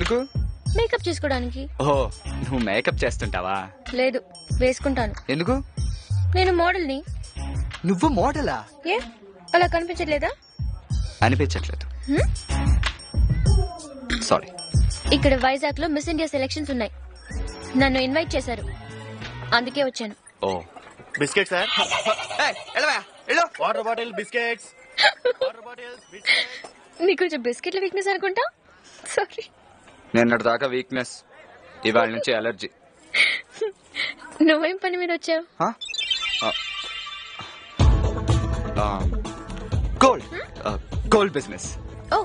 ఎందుకు మేకప్ చేసుకోవడానికి ఓ నువ్వు మేకప్ చేస్తుంటావా లేదు వేసుకుంటాను ఎందుకు నేను మోడల్ని నువ్వు మోడలా ఏ అలా కనిపించట్లేదా అనిపించట్లేదు హ్మ్? సారీ ఇక్కడ వైజాగ్ లో మిస్ ఇండియా సెలక్షన్స్ ఉన్నాయి నన్ను ఇన్వైట్ చేశారు అందుకే వచ్చాను ఓ బిస్కెట్ సార్ వెళ్ళు water bottle biscuits water bottles biscuits నీకు కొంచెం బిస్కెట్ల వీక్నెస్ అనుకుంటా సారీ నిన్నటి దాకా వీక్నెస్ ఇవాళ నుంచి అలర్జీ నువ్వేం పని మీద వచ్చావు గోల్డ్ గోల్డ్ బిజినెస్ ఓ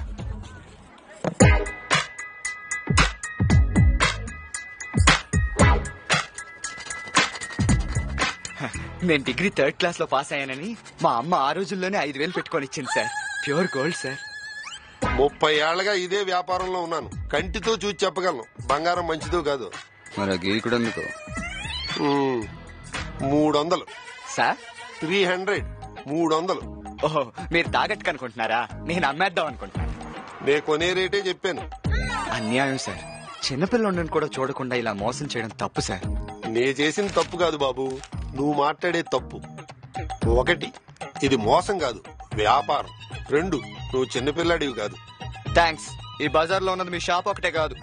నేను డిగ్రీ థర్డ్ క్లాస్ లో పాస్ అయ్యానని మా అమ్మ ఆ రోజుల్లోనే ఐదు వేలు పెట్టుకొని ఇచ్చింది సార్ ప్యూర్ గోల్డ్ సార్ ముప్పై ఏళ్లగా ఇదే వ్యాపారంలో ఉన్నాను కంటితో చూసి చెప్పగలను బంగారం మంచిదో కాదు మరి గీకుడు ఎందుకు మ్మ్. మూడు వందలు సార్ త్రీ హండ్రెడ్ మూడు వందలు ఓహో మీరు తాగట్టుకు అనుకుంటున్నారా నేను అమ్మేద్దాం అనుకుంటున్నాను నే కొనే రేటే చెప్పాను అన్యాయం సార్ చిన్నపిల్లని కూడా చూడకుండా ఇలా మోసం చేయడం తప్పు సార్ నే చేసిన తప్పు కాదు బాబు నువ్వు మాట్లాడే తప్పు ఒకటి ఇది మోసం కాదు వ్యాపారం రెండు నువ్వు చిన్నపిల్లాడివి కాదు థ్యాంక్స్ ఈ బజార్ లో ఉన్నది మీ షాప్ ఒకటే కాదు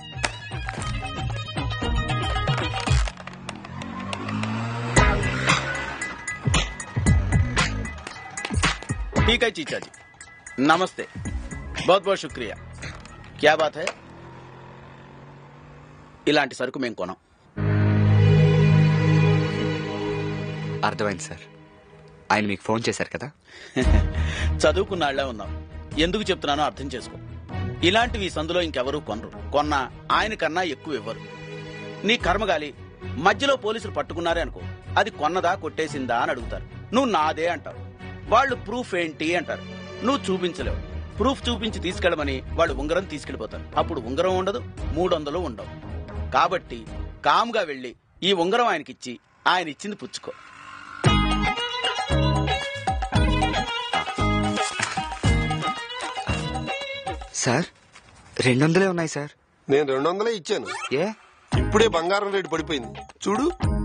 ठीक है चीचा जी नमस्ते बहुत बहुत शुक्रिया क्या बात है ఇలాంటి సరుకు మేము కొనం అర్థమైంది సార్ ఆయన మీకు ఫోన్ చేశారు కదా చదువుకున్నాళ్లే ఉన్నాం ఎందుకు చెప్తున్నానో అర్థం చేసుకో ఇలాంటివి ఈ సందులో ఇంకెవరూ కొనరు కొన్నా ఆయన కన్నా ఎక్కువ ఇవ్వరు నీ కర్మగాలి మధ్యలో పోలీసులు పట్టుకున్నారే అనుకో అది కొన్నదా కొట్టేసిందా అని అడుగుతారు నువ్వు నాదే అంటావు వాళ్ళు ప్రూఫ్ ఏంటి అంటారు నువ్వు చూపించలేవు ప్రూఫ్ చూపించి తీసుకెళ్ళమని వాళ్ళు ఉంగరం తీసుకెళ్లిపోతారు అప్పుడు ఉంగరం ఉండదు మూడు వందలు ఉండవు కాబట్టి కామ్గా వెళ్ళి ఈ ఉంగరం ఆయనకిచ్చి ఆయన ఇచ్చింది పుచ్చుకో సార్ రెండు వందలే ఉన్నాయి సార్ నేను రెండు వందలే ఇచ్చాను ఏ ఇప్పుడే బంగారం రేటు పడిపోయింది చూడు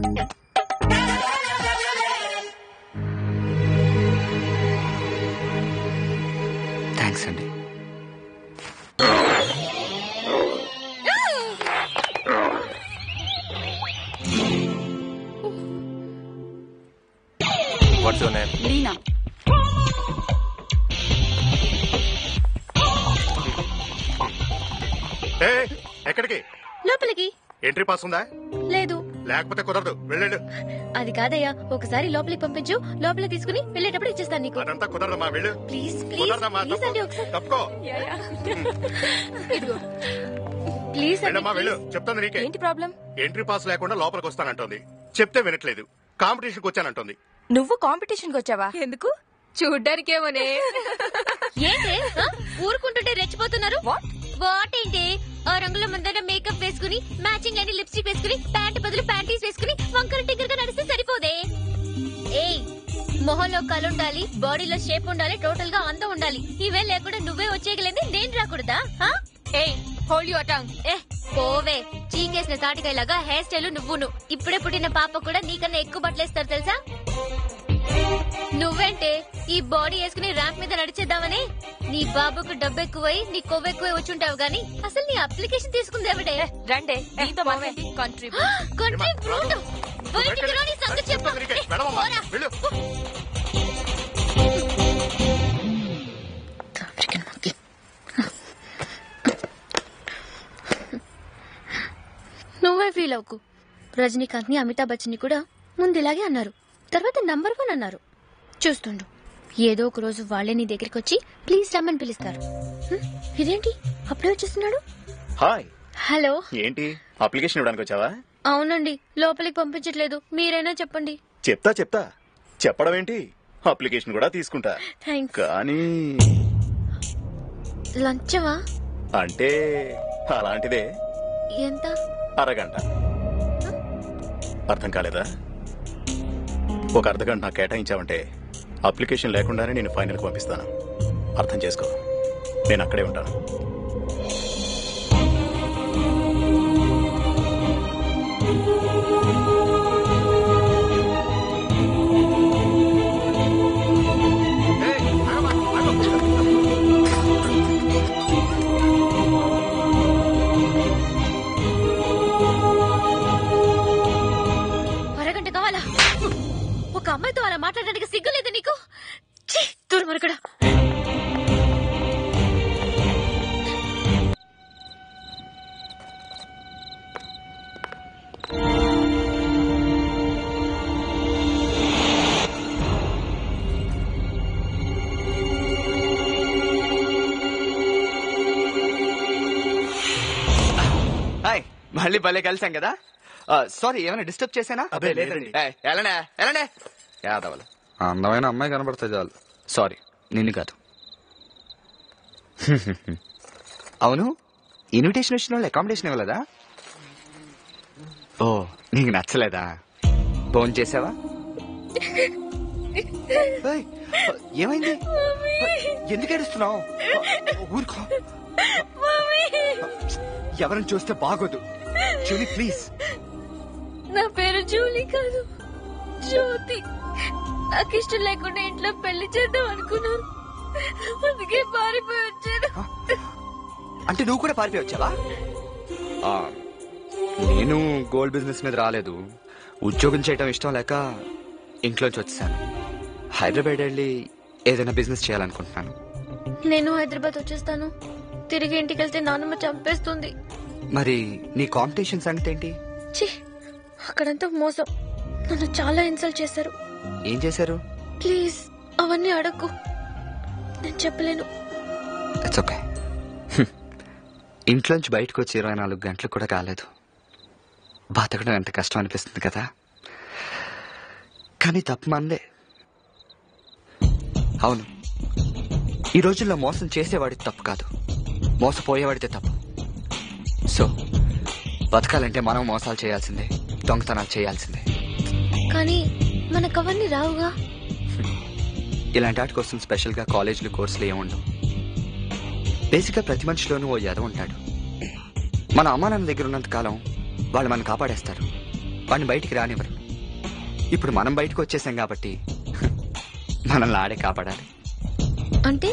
థ్యాంక్స్ అండి వాట్స్ యువర్ నేమ్ లీనా ఏ ఎక్కడికి లోపలికి ఎంట్రీ పాస్ ఉందా లేదు లేకపోతే కుదరదు వెళ్ళండి అది కాదయ్యా ఒకసారి లోపలికి పంపించు లోపలికి తీసుకుని వెళ్ళేటప్పుడు ఇచ్చేస్తాను నీకు అదంతా కుదరదమ్మా వెళ్ళు ప్లీజ్ ప్లీజ్ కుదరదమ్మా ప్లీజ్ అండి ఒకసారి తప్పుకో ఇదిగో ప్లీజ్ అండి వెళ్ళమ్మా వెళ్ళు ప్లీజ్. చెప్తాను నీకే ఏంటి ప్రాబ్లం ఎంట్రీ పాస్ లేకుండా లోపలికి వస్తానంటోంది చెప్తే వినట్లేదు కాంపిటీషన్కి వచ్చానంటోంది నువ్వు కాంపిటీషన్ కి వచ్చావా ఎందుకు చూడ్డానికేమోనే ఏంటి ఆ? ఊరుకుంటుంటే రెచ్చిపోతున్నారు వాట్ ఏంటి ఆ రంగుల ముందర మేకప్ వేసుకుని మ్యాచింగ్ అయిన లిప్స్టిక్ వేసుకుని ప్యాంట్ బదులు ప్యాంటీస్ వేసుకుని వంకర టింకర్ గా నడిస్తే సరిపోదే ఏయ్ మొహంలో కలు ఉండాలి బాడీలో షేప్ ఉండాలి టోటల్ గా అందం ఉండాలి ఇవే లేకుండా నువ్వే వచ్చేయగలేదు నేను రాకూడదా ఆ? ఏయ్ హోల్డ్ యువర్ టంగ్ ఏ పోవే చీకేసిన తాటికాయలాగా హెయిర్ స్టైల్ నువ్వును ఇప్పుడే పుట్టిన పాప కూడా నీకన్నా ఎక్కువ బట్టలేస్తారు తెలుసా నువ్వేంటే ఈ బాడీ వేసుకుని ర్యాంప్ మీద నడిచేద్దామని నీ బాబుకు డబ్బు ఎక్కువై నీ కొవ్వు ఎక్కువై వచ్చుంటావు గాని అసలు నీ అప్లికేషన్ తీసుకుంది ఎవడే రండే నీతో మాట్లాడి కాంట్రిబ్యూట్ కొంచెం ఫ్రూట్ బయటికి రా నీ సంగతి చెప్పు చెప్తాను నీకే ఏ, వెళ్ళమమ్మా పోరా. వెళ్ళు ఆఫ్రికన్ monkey. నువ్వే ఫీల్ అవ్వకు రజనీకాంత్ ని అమితాబ్ బచ్చన్ ని కూడా ముందు ఇలాగే అన్నారు తర్వాత నంబర్ వన్ అన్నారు చూస్తుండు ఏదో ఒక రోజు వాళ్ళే నీ దగ్గరికి వచ్చి ప్లీజ్ రమ్మని పిలుస్తారు హ్మ్, ఇదేంటి అప్పుడే వచ్చేస్తున్నాడు హాయ్ హలో ఏంటి అప్లికేషన్ ఇవ్వడానికి వచ్చావా అవునండి లోపలికి పంపించట్లేదు మీరైనా చెప్పండి చెప్తా చెప్తా చెప్పడం ఏంటి అప్లికేషన్ కూడా తీసుకుంటా థ్యాంక్స్ కానీ లంచమా అంటే అలాంటిదే ఎంత అరగంట అర్థం కాలేదా ఒక అర్ధగంట నాకు కేటాయించావంటే అప్లికేషన్ లేకుండానే నేను ఫైనల్కి పంపిస్తాను అర్థం చేసుకో నేను అక్కడే ఉంటాను అలా మాట్లాడడానికి సిగ్గు లేదు నీకు ఛీ, దూరం మరకడా హాయ్ మళ్ళీ భలే కలిసాం కదా సారీ ఏమైనా డిస్టర్బ్ చేశానా అబ్బే, లేదండి. ఏయ్, ఎలానే ఎలానే యాదవలు ఆ అందమైన అమ్మాయి కనబడితే చాలు సారీ నిన్ను కాదు అవును ఇన్విటేషన్ వచ్చిన వాళ్ళు అకామిడేషన్ ఇవ్వలేదా ఓ నీకు నచ్చలేదా ఫోన్ చేసావా ఏయ్, ఏమైంది ఎందుకు ఏడుస్తున్నావు ఊరుకో ఎవరిని చూస్తే బాగోదు చూని ప్లీజ్ నా పేరు జూలీ కాదు జ్యోతి నాకు ఇష్టం లేకుండా ఇంట్లో పెళ్లి చేద్దాం అనుకున్నాను అందుకే పారిపోయి వచ్చాను అంటే నువ్వు కూడా పారిపోయి వచ్చావా ఆ, నేను గోల్డ్ బిజినెస్ మీద రాలేదు ఉద్యోగం చేయడం ఇష్టం లేక ఇంట్లోంచి వచ్చేసాను హైదరాబాద్ వెళ్ళి ఏదైనా బిజినెస్ చేయాలనుకుంటున్నాను నేను హైదరాబాద్ వచ్చేస్తాను తిరిగి ఇంటికి వెళ్తే నాన్నమ్మ చంపేస్తుంది మరి నీ కాంపిటీషన్ సంగతి ఏంటి ఛీ అక్కడంతా మోసం నన్ను చాలా ఇన్సల్ట్ చేశారు ఏం చేశారు ప్లీజ్ అవన్నీ అడగకు నేను చెప్పలేను ఇట్స్ ఓకే ఇంట్లోంచి బయటకు వచ్చి ఇరవై నాలుగు గంటలు కూడా కాలేదు బతకడం ఎంత కష్టం అనిపిస్తుంది కదా కానీ తప్పు మందే అవును ఈ రోజుల్లో మోసం చేసేవాడిది తప్పు కాదు మోసపోయేవాడితే తప్పు సో బతకాలంటే మనం మోసాలు చేయాల్సిందే దొంగతనాలు చేయాల్సిందే కానీ మనకు అవన్నీ రావుగా ఇలాంటి వాటి కోసం స్పెషల్గా కాలేజీలు కోర్సులు ఏముండవు బేసిక్గా ప్రతి మనిషిలోనూ ఓ యదవ ఉంటాడు మన అమ్మా నాన్న దగ్గర ఉన్నంత కాలం వాళ్ళు మనం కాపాడేస్తారు వాడిని బయటికి రానివ్వరు ఇప్పుడు మనం బయటకు వచ్చేసాం కాబట్టి మనల్ని ఆడే కాపాడాలి అంటే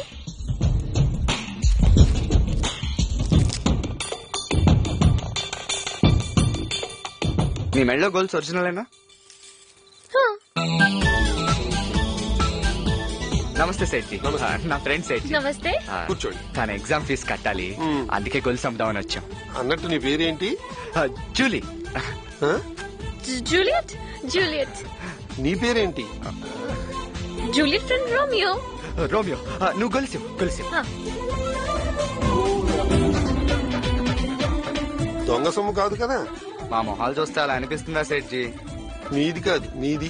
మీ మెడలో గోల్స్ ఒరిజినలేనా నమస్తే సేట్జీ నమస్తే. ఆ, నా ఫ్రెండ్ సేట్జీ నమస్తే ఆ, కూర్చోండి. తన ఎగ్జామ్ ఫీజు కట్టాలి మ్మ్. అందుకే గొలుసు అమ్ముదామని వచ్చాం అన్నట్టు నీ పేరేంటి ఆ, జూలీ ఆ? జూ- జూలియట్ జూలియట్ నీ పేరేంటి జూలియట్ ఫ్రెండ్ రోమియో రోమియో ఆ, నువ్వు గొలుసు గొలుసు ఆ, దొంగ సొమ్ము కాదు కదా మా మొహాలు చూస్తే అలా అనిపిస్తుందా సేట్జీ నీది కాదు నీది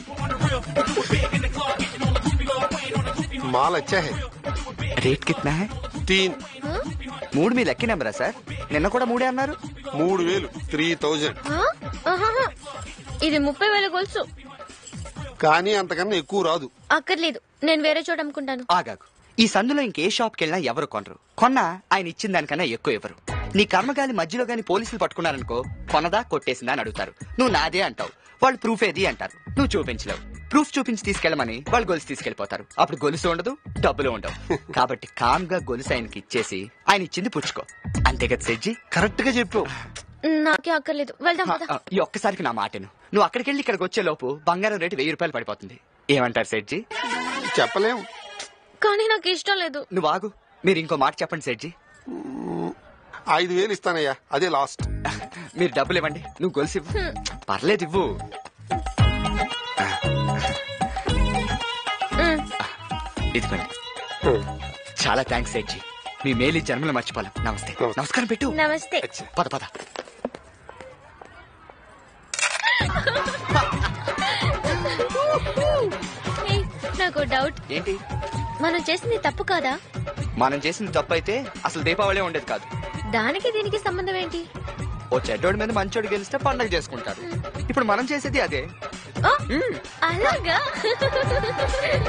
మాల్ అచ్చా హై రేట్ కిतना है తీన్ మూడు మీ లక్కీ నెంబరా సార్ నిన్న కూడా మూడే అన్నారు మూడు వేలు త్రీ థౌజండ్ ఆ? ఆహాహా. ఇది ముప్పై వేల గొలుసు కానీ అంతకన్నా ఎక్కువ రాదు అక్కర్లేదు నేను వేరే చోట అమ్ముకుంటాను ఆగాగు ఈ సందులో ఇంకే షాప్కి వెళ్ళినా ఎవరు కొనరు కొన్నా ఆయన ఇచ్చిన దానికన్నా ఎక్కువ ఇవ్వరు నీ కర్మగాలి మధ్యలో గాని పోలీసులు పట్టుకున్నారనుకో కొనదా కొట్టేసిందా అని అడుగుతారు నువ్వు నాదే అంటావు వాళ్ళు ప్రూఫ్ ఏది అంటారు నువ్వు చూపించలేవు ప్రూఫ్ చూపించి తీసుకెళ్ళమని వాళ్ళు గొలుసు తీసుకెళ్లిపోతారు అప్పుడు గొలుసు ఉండదు డబ్బులు ఉండవు కాబట్టి కామ్ గా గొలుసు ఆయనకి ఇచ్చేసి ఆయన ఇచ్చింది పుచ్చుకో అంతే కదా సెజ్జి కరెక్ట్ గా చెప్పావు నాకే అక్కర్లేదు వెళ్దాం ఆ, పద ఆ, ఈ ఒక్కసారికి నా మాటను నువ్వు అక్కడికి వెళ్ళి ఇక్కడికి వచ్చే లోపు బంగారం రేటు వెయ్యి రూపాయలు పడిపోతుంది ఏమంటారు సెడ్జి చెప్పలేం కానీ నాకు ఇష్టం లేదు నువ్వు ఆగు మీరు ఇంకో మాట చెప్పండి సెడ్జి ఐదు వేలు ఇస్తానయ్యా అదే లాస్ట్ మీరు డబ్బులు ఇవ్వండి నువ్వు గొలుసు ఇవ్వు పర్లేదు ఇవ్వు మ్, ఇదిగోండి చాలా థ్యాంక్స్ సెడ్జి మీ మేలు ఈ జన్మలో మర్చిపోలేం నమస్తే నమస్కారం పెట్టు నమస్తే పద పద ఏయ్, నాకు డౌట్ ఏంటి మనం చేసింది తప్పు కాదా మనం చేసిన తప్పు అయితే అసలు దీపావళి ఉండేది కాదు దానికి దీనికి సంబంధం ఏంటి ఓ చెడ్డోడి మీద మంచోడు గెలిస్తే పండగ చేసుకుంటారు ఇప్పుడు మనం చేసేది అదే ఆ, అలాగా